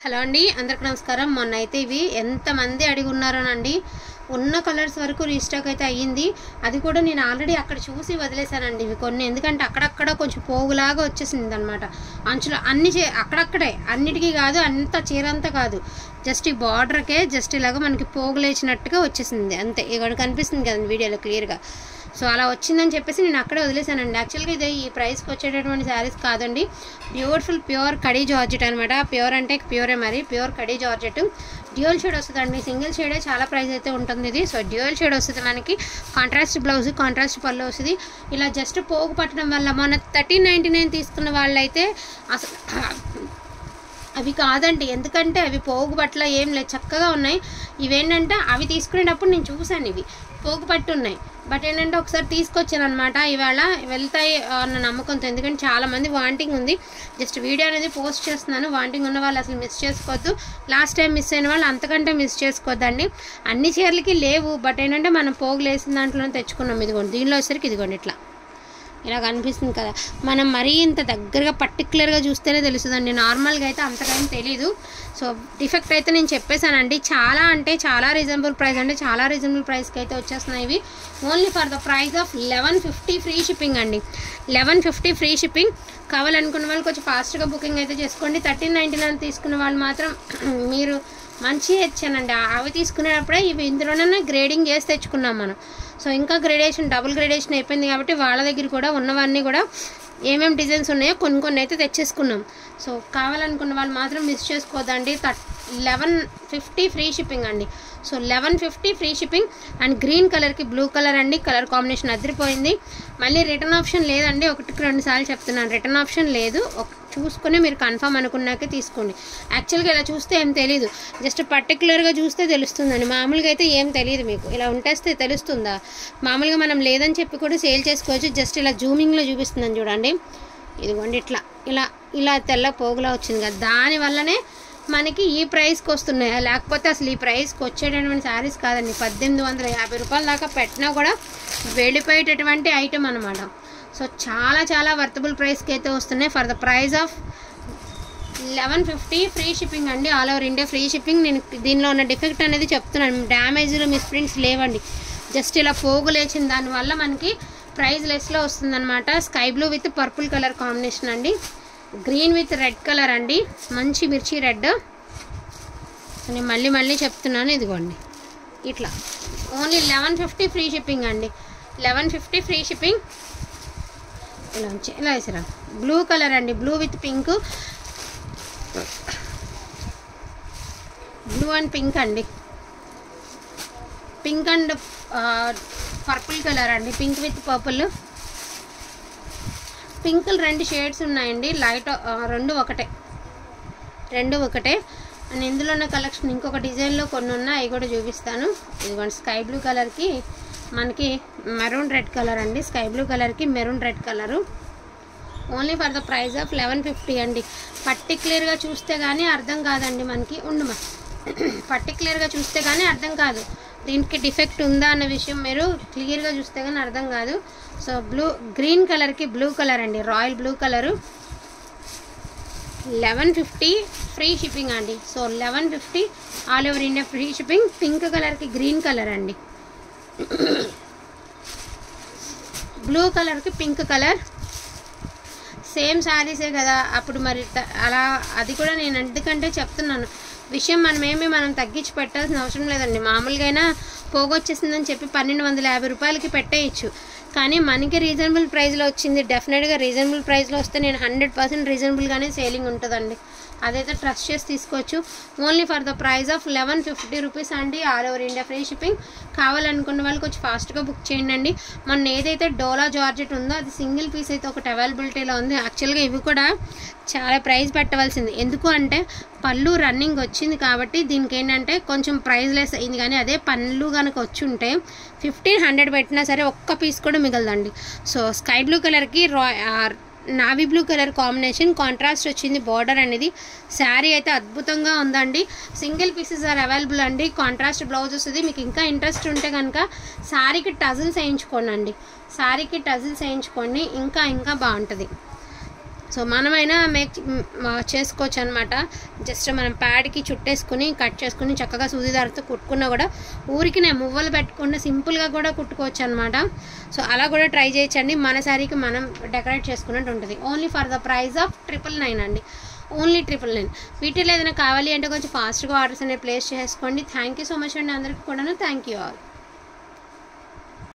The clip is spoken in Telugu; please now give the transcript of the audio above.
హలో అండి అందరికి నమస్కారం మొన్న అయితే ఇవి ఎంతమంది అడిగి ఉన్నారోనండి ఉన్న కలర్స్ వరకు రీస్టాక్ అయితే అయ్యింది అది కూడా నేను ఆల్రెడీ అక్కడ చూసి వదిలేశానండి ఇవి కొన్ని ఎందుకంటే అక్కడక్కడ కొంచెం పోగులాగా వచ్చేసింది అనమాట అంచులో అన్ని చే అక్కడక్కడే అన్నిటికీ కాదు అంత చీర అంతా కాదు జస్ట్ ఈ బార్డర్కే జస్ట్ ఇలాగ మనకి పోగులేసినట్టుగా వచ్చేసింది అంతే ఇక్కడ కనిపిస్తుంది కదండి వీడియోలో క్లియర్గా సో అలా వచ్చిందని చెప్పేసి నేను అక్కడే వదిలేశానండి యాక్చువల్గా ఇది ఈ ప్రైస్కి వచ్చేటటువంటి శారీస్ కాదండి బ్యూటిఫుల్ ప్యూర్ కడీ జార్జెట్ అనమాట ప్యూర్ అంటే ప్యూరే మరి pure khaddi georgette dual shade వస్తుందండి సింగిల్ షేడే చాలా ప్రైస్ అయితే ఉంటుంది ఇది సో డ్యూయల్ షేడ్ వస్తుంది మనకి కాంట్రాస్ట్ బ్లౌజ్ కాంట్రాస్ట్ పళ్ళు వస్తుంది ఇలా జస్ట్ పోగు పట్టడం వల్ల మొన్న థర్టీన్ నైంటీ నైన్ తీసుకున్న వాళ్ళైతే అసలు అవి కాదండి ఎందుకంటే అవి పోగు బట్టలు ఏం లేదు చక్కగా ఉన్నాయి ఇవేంటంటే అవి తీసుకునేటప్పుడు నేను చూశాను ఇవి పోగు పట్టు ఉన్నాయి బట్ ఏంటంటే ఒకసారి తీసుకొచ్చాను అనమాట ఇవాళ వెళ్తాయి అన్న నమ్మకంతో ఎందుకంటే చాలా మంది వాంటింగ్ ఉంది జస్ట్ వీడియో అనేది పోస్ట్ చేస్తున్నాను వాంటింగ్ ఉన్న వాళ్ళు అసలు మిస్ చేసుకోవద్దు లాస్ట్ టైం మిస్ అయిన వాళ్ళు అంతకంటే మిస్ చేసుకోవద్దండి అన్ని చీరలకి లేవు బట్ ఏంటంటే మనం పోగులు వేసిన దాంట్లోనే తెచ్చుకున్నాం ఇదిగోండి దీనిలో వచ్చేసరికి ఇదిగోండి ఇట్లా ఇలా కనిపిస్తుంది కదా మనం మరీ ఇంత దగ్గరగా పర్టికులర్గా చూస్తేనే తెలుస్తుందండి నార్మల్గా అయితే అంతగా ఏం తెలీదు సో డిఫెక్ట్ అయితే నేను చెప్పేశానండి చాలా అంటే చాలా రీజనబుల్ ప్రైస్ అంటే చాలా రీజనబుల్ ప్రైస్కి అయితే వచ్చేస్తున్నాయి ఇవి only for the price of eleven fifty free shipping అండి లెవెన్ ఫిఫ్టీ ఫ్రీ షిప్పింగ్ కావాలనుకున్న వాళ్ళు కొంచెం ఫాస్ట్గా బుకింగ్ అయితే చేసుకోండి థర్టీన్ నైంటీ నైన్ తీసుకున్న వాళ్ళు మాత్రం మీరు మంచి ఇచ్చానండి అవి తీసుకునేటప్పుడే ఇవి ఇందులోనే గ్రేడింగ్ చేసి తెచ్చుకున్నాం మనం సో ఇంకా గ్రేడేషన్ డబుల్ గ్రేడేషన్ అయిపోయింది కాబట్టి వాళ్ళ దగ్గర కూడా ఉన్నవన్నీ కూడా ఏమేమి డిజైన్స్ ఉన్నాయో కొన్ని కొన్ని అయితే తెచ్చేసుకున్నాం సో కావాలనుకున్న వాళ్ళు మాత్రం మిస్ చేసుకోవద్దండి థర్ లెవెన్ ఫిఫ్టీ ఫ్రీ షిప్పింగ్ అండి so eleven fifty free shipping and green కలర్కి బ్లూ కలర్ అండి కలర్ కాంబినేషన్ అదిరిపోయింది మళ్ళీ రిటర్న్ ఆప్షన్ లేదండి ఒకటికి రెండు సార్లు చెప్తున్నాను రిటర్న్ ఆప్షన్ లేదు ఒక చూసుకుని మీరు కన్ఫర్మ్ అనుకున్నాకే తీసుకోండి యాక్చువల్గా ఇలా చూస్తే ఏం తెలియదు జస్ట్ పర్టికులర్గా చూస్తే తెలుస్తుందండి మామూలుగా అయితే ఏం తెలియదు మీకు ఇలా ఉంటేస్తే తెలుస్తుందా మామూలుగా మనం లేదని చెప్పి కూడా సేల్ చేసుకోవచ్చు జస్ట్ ఇలా జూమింగ్లో చూపిస్తుందని చూడండి ఇదిగోండి ఇట్లా ఇలా ఇలా తెల్ల పోగులా వచ్చింది కదా దానివల్లనే మనకి ఈ ప్రైస్కి వస్తున్నాయి లేకపోతే అసలు ఈ ప్రైస్కి వచ్చేటటువంటి శారీస్ కాదండి పద్దెనిమిది వందల యాభై రూపాయల దాకా పెట్టినా కూడా వెళ్ళిపోయేటటువంటి ఐటెం అనమాట సో చాలా చాలా వర్తబుల్ ప్రైస్కి అయితే వస్తున్నాయి for the price of eleven fifty free shipping అండి all over India free shipping నేను దీనిలో ఉన్న డిఫెక్ట్ అనేది చెప్తున్నాను డ్యామేజ్లు మిస్ప్రింట్స్ లేవండి జస్ట్ ఇలా పోగు లేచిన దానివల్ల మనకి ప్రైస్ లెస్లో వస్తుందన్నమాట sky blue with purple colour combination అండి గ్రీన్ విత్ రెడ్ కలర్ అండి మంచి మిర్చి రెడ్ నేను మళ్ళీ మళ్ళీ చెప్తున్నాను ఇదిగోండి ఇట్లా only eleven fifty free shipping అండి లెవెన్ ఫిఫ్టీ ఫ్రీ షిప్పింగ్ ఇలా ఉంచి ఇలా వేసిరా బ్లూ కలర్ అండి blue with pink blue and pink అండి పింక్ అండ్ పర్పుల్ కలర్ అండి పింక్ విత్ పర్పుల్ పింకులు రెండు షేడ్స్ ఉన్నాయండి లైట్ రెండు ఒకటే రెండు ఒకటే అండ్ ఇందులో ఉన్న కలెక్షన్ ఇంకొక డిజైన్లో కొన్ని ఉన్నాయి అవి కూడా చూపిస్తాను ఇదిగోండి స్కై బ్లూ కలర్కి మనకి మెరూన్ రెడ్ కలర్ అండి స్కై బ్లూ కలర్కి maroon red colour only for the price of eleven fifty అండి పర్టిక్యులర్గా చూస్తే కానీ అర్థం కాదండి మనకి ఉండమా పర్టిక్యులర్గా చూస్తే కానీ అర్థం కాదు దీనికి డిఫెక్ట్ ఉందా అన్న విషయం మీరు క్లియర్గా చూస్తే కానీ అర్థం కాదు సో బ్లూ గ్రీన్ కలర్కి బ్లూ కలర్ అండి royal blue colour eleven fifty free shipping అండి so eleven fifty all over India free shipping pink కలర్కి గ్రీన్ కలర్ అండి బ్లూ కలర్కి పింక్ కలర్ సేమ్ శారీసే కదా అప్పుడు మరి అలా అది కూడా నేను ఎందుకంటే చెప్తున్నాను విషయం మనమేమి మనం తగ్గించి పెట్టాల్సిన అవసరం లేదండి మామూలుగా అయినా పోగొచ్చేసిందని చెప్పి పన్నెండు వందల యాభై రూపాయలకి పెట్టేయచ్చు కానీ మనకి రీజనబుల్ ప్రైస్లో వచ్చింది డెఫినెట్గా రీజనబుల్ ప్రైస్లో వస్తే నేను హండ్రెడ్ పర్సెంట్ రీజనబుల్గానే సేలింగ్ ఉంటుందండి అదైతే ట్రస్ట్ చేసి తీసుకోవచ్చు only for the price of eleven fifty rupees అండి all over India free shipping కావాలనుకున్న వాళ్ళు కొంచెం ఫాస్ట్గా బుక్ చేయండి అండి మొన్న ఏదైతే డోలా జార్జెట్ ఉందో అది సింగిల్ పీస్ అయితే ఒకటి అవైలబిలిటీలో ఉంది యాక్చువల్గా ఇవి కూడా చాలా ప్రైస్ పెట్టవలసింది ఎందుకు అంటే పళ్ళు రన్నింగ్ వచ్చింది కాబట్టి దీనికి ఏంటంటే కొంచెం ప్రైస్ లెస్ అయింది కానీ అదే పళ్ళు కనుక వచ్చి ఉంటే ఫిఫ్టీన్ హండ్రెడ్ పెట్టినా సరే ఒక్క పీస్ కూడా మిగలదండి సో స్కై బ్లూ కలర్కి రా navy blue colour combination contrast వచ్చింది బార్డర్ అనేది శారీ అయితే అద్భుతంగా ఉందండి సింగిల్ పీసెస్ ఆర్ అవైలబుల్ అండి కాంట్రాస్ట్ బ్లౌజ్ వస్తుంది మీకు ఇంకా ఇంట్రెస్ట్ ఉంటే కనుక శారీకి టజిల్స్ వేయించుకోండి అండి శారీకి టజిల్స్ వేయించుకోండి ఇంకా ఇంకా బాగుంటుంది సో మనమైనా మేక్ చేసుకోవచ్చు అనమాట జస్ట్ మనం ప్యాడ్కి చుట్టేసుకుని కట్ చేసుకుని చక్కగా సూది దారితో కుట్టుకున్నా కూడా ఊరికి నేను మువ్వలు పెట్టకుండా సింపుల్గా కూడా కుట్టుకోవచ్చు అనమాట సో అలా కూడా ట్రై చేయొచ్చండి మన శారీకి మనం డెకరేట్ చేసుకున్నట్టు ఉంటుంది only for the price of triple nine అండి ఓన్లీ ట్రిపుల్ నైన్ వీటిలో ఏదైనా కావాలి అంటే కొంచెం ఫాస్ట్గా ఆర్డర్స్ అనేవి ప్లేస్ చేసుకోండి థ్యాంక్ యూ సో మచ్ అండి అందరికీ కూడాను థ్యాంక్ యూ ఆల్